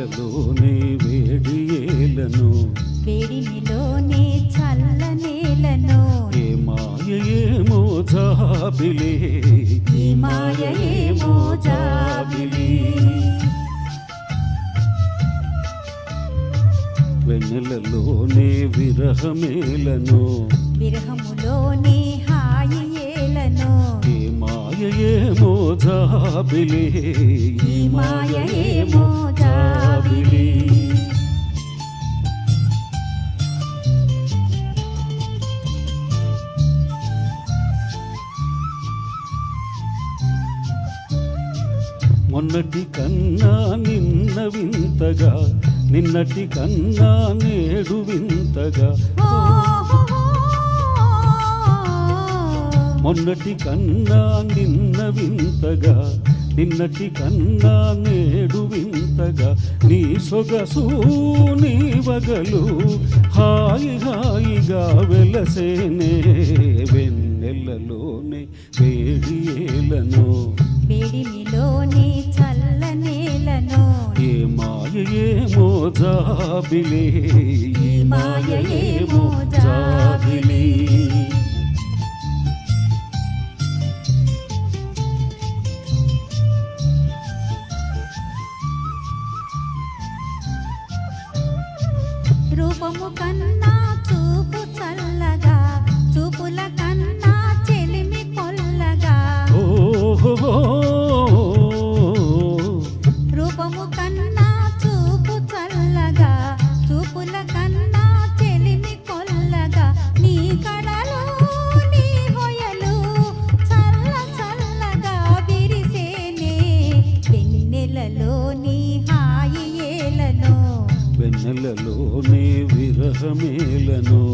వెన్నెలలోనే వేడి ఏలను వేడిమిలోనే చల్లనేలను ఏ మాయ ఏమో జాబిలే ఈ మాయ ఏమో జాబిలి వెన్నెలలోనే విరహమేలను విరహములోనే హాయి ఏలను ఏ మాయ ఏమో జాబిలే ఈ మాయ ఏమో జాబిలి మొన్నటి కన్నా నిన్న వింతగా నిన్నటి కన్నా నేడు వింతగా మొన్నటి కన్నా నిన్న వింతగా నిన్నటి కన్నా నేడు వింతగా నీ సొగసు నీ వగలు హాయి హాయిగా వెలసేనే వెన్నెలలోనే వేడి ఏలను వేడిమిలోనే చల్లనేలను ఏ మాయ ఏమో జాబిలే ఈ మాయ ఏమో జాబిలి. రూపము కన్నా చూపు చల్లగా చూపుల కన్నా చెలిమి కొల్లగా ఓహో రూపము కన్నా చూపు చల్లగా చూపుల కన్నా చెలిమి కొల్లగా నీ కడలు నీ హొయలు చల్ల చల్లగా విరిసేనే వెన్నెలలో నీ హాయి ఏలను వెన్నెలలోనే విరహమేలను